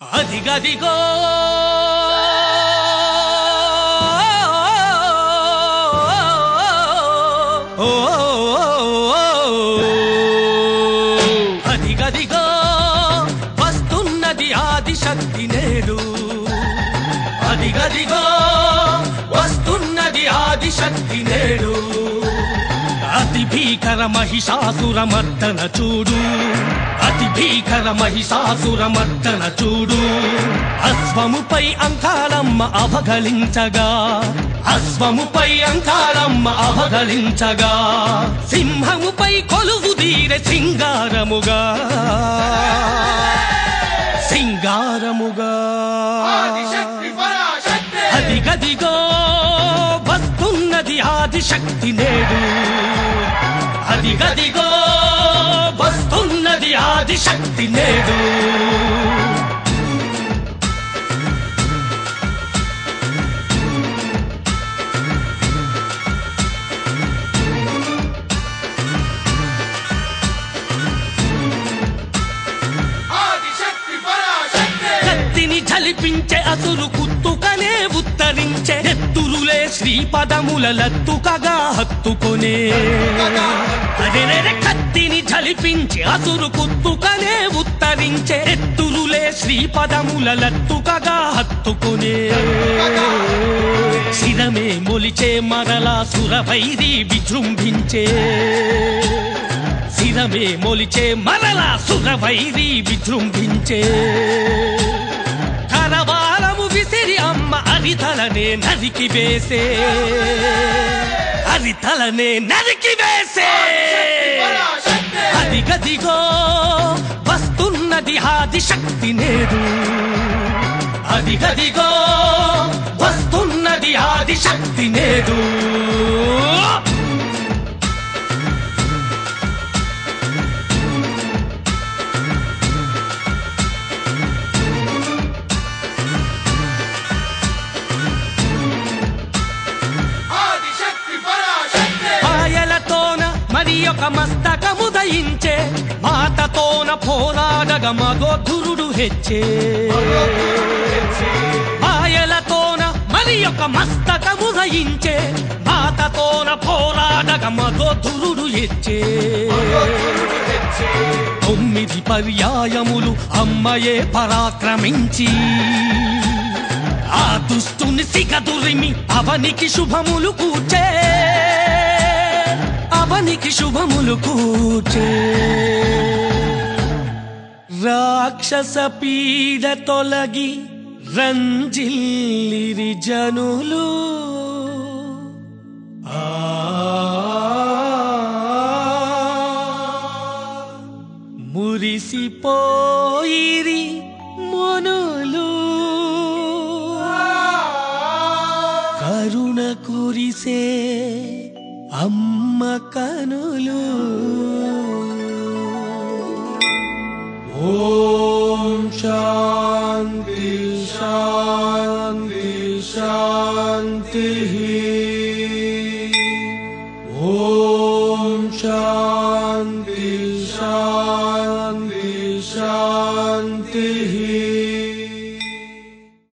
అదిగదిగో ఓ, అదిగదిగో వస్తున్నది ఆదిశక్తి నేడు అదిగదిగో వస్తున్నది ఆదిశక్తి నేడు అతి భీకర మహిషాసుర మర్దన చూడు అతి భీకర మహిషాసుర మర్దన చూడు అశ్వముపై అంకాలమ్మ అవగలించగా అశ్వముపై అంకాలమ్మ అవగలించగా సింహముపై కొలువు తీరే సింగారముగా సింగారముగా అది గదిగో వస్తున్నది ఆదిశక్తి నేడు అది గదిగో వస్తున్నది ఆదిశక్తి నేడు ఆదిశక్తి పరాశక్తి కత్తిని చలిపించే అసురు కుత్తుకనే ఉత్తరించే ఎత్తురులే శ్రీపదముల లత్తుకగా హత్తుకొనే అరెరెరె కత్తిని చలిపించి అసురు కుత్తుకనే ఉత్తరించే ఎత్తురులే శ్రీపదముల లత్తుకగా హత్తుకొనే శిరమే మొలిచే మరలా సురభైరి విజృంభించే శిరమే మొలిచే మరలా సురవైరి విజృంభించే కరవాలము విసిరి అమ్మ అరితలనే నరికి వేసే అరితలనే నరికి వేసే పరాశక్తి అది గదిగో వస్తున్నది ఆది శక్తి నేడు అది గదిగో వస్తున్నది ఆది శక్తి నేడు ఆదిశక్తి పరాశక్తి ఆయలతోన మరి ఒక మస్తకము దయించే మాతతోన పోరాడగ మగోధురుడు హెచ్చే ఆయలతోన మరి ఒక మస్తకము దయించే మాతతోన పోరాడగ మగోధురుడు హెచ్చే తొమ్మిది పర్యాయములు అమ్మయే పరాక్రమించి ఆ దుష్టుని సిగదురిమి అవనికి శుభములు కూర్చే అవనికి శుభములు కూర్చే రాక్షస పీడ తొలగి రంజిల్లిరి జనులు ఆ మురిసిపోయిరి మొనులు కరుణ కురిసే అమ్మ కనులు ఓం శాంతి శాంతి శాంతి ఓం శాంతి